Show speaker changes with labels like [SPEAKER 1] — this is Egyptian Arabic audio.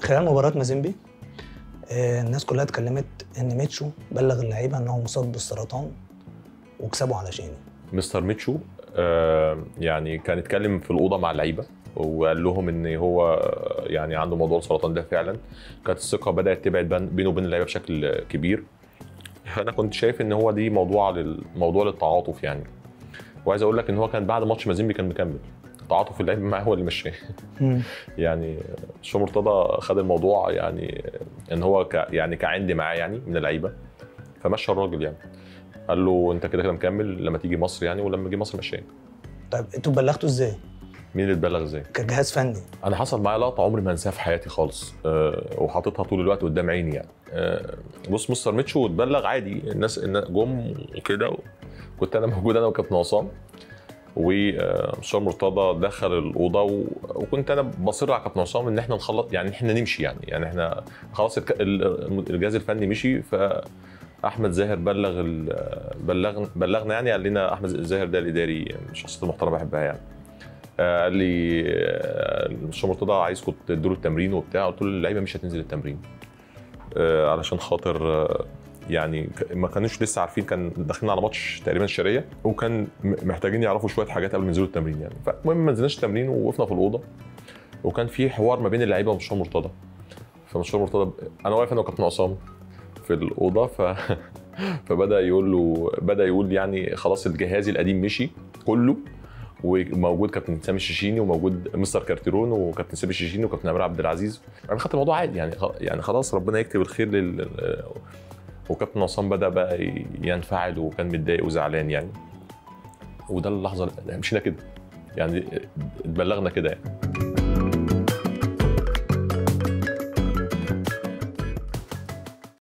[SPEAKER 1] خلال مباراه مازيمبي آه، الناس كلها اتكلمت ان ميتشو بلغ اللعيبه ان هو مصاب بالسرطان وكسبوا علشاني
[SPEAKER 2] مستر ميتشو آه، يعني كان اتكلم في الاوضه مع اللعيبه وقال لهم ان هو آه، يعني عنده موضوع السرطان ده فعلا كانت الثقه بدات تبعد بين- بينه وبين اللعيبه بشكل كبير فانا كنت شايف ان هو دي موضوع للموضوع للتعاطف يعني وعايز اقول لك ان هو كان بعد ماتش مازيمبي كان مكمل تعاطف اللعيبه معاه هو اللي مشاه
[SPEAKER 1] مم.
[SPEAKER 2] يعني شو مرتضى خد الموضوع يعني ان هو ك يعني كعندي معاه يعني من اللعيبه فمشى الراجل يعني قال له انت كده كده مكمل لما تيجي مصر يعني ولما جه مصر مشاه
[SPEAKER 1] طيب انتوا بلغتوا ازاي؟
[SPEAKER 2] مين اللي اتبلغ ازاي؟
[SPEAKER 1] كجهاز فني
[SPEAKER 2] انا حصل معايا لقطه عمري ما انساها في حياتي خالص أه وحاططها طول الوقت قدام عيني يعني أه بص مستر ميتشو اتبلغ عادي الناس الناس جم وكده كنت انا موجود انا وكابتن عصام ومستشار مرتضى دخل الاوضه و... وكنت انا بصر على كابتن عصام ان احنا نخلص يعني احنا نمشي يعني يعني احنا خلاص الك... ال- الجهاز الفني مشي ف احمد زاهر بلغ ال... بلغ بلغنا يعني قال لنا احمد زاهر ده الاداري من الشخصيات المحترمه بحبها يعني آه، قال لي آه، المستشار مرتضى عايزكم تدوا له التمرين وبتاع قلت له اللعيبه مش هتنزل التمرين آه، علشان خاطر آه، يعني ك- ما كانوش لسه عارفين كان داخلين على ماتش تقريبا الشرقيه وكان م- محتاجين يعرفوا شويه حاجات قبل ما ينزلوا التمرين يعني فالمهم ما نزلناش التمرين ووقفنا في الاوضه وكان في حوار ما بين اللعيبه ومستشار مرتضى فمستشار مرتضى انا واقف انا وكابتن عصام في الاوضه ف فبدا يقول له بدا يقول يعني خلاص الجهاز القديم مشي كله وموجود كابتن سامي الشيشيني وموجود مستر كارتيرون وكابتن سامي الشيشيني وكابتن عمرو عبد العزيز انا خدت الموضوع عادي يعني خ- يعني خلاص ربنا يكتب الخير لل وكابتن عصام بدا بقى ينفعل وكان متضايق وزعلان يعني وده اللحظه اللي مشينا كده يعني اتبلغنا كده يعني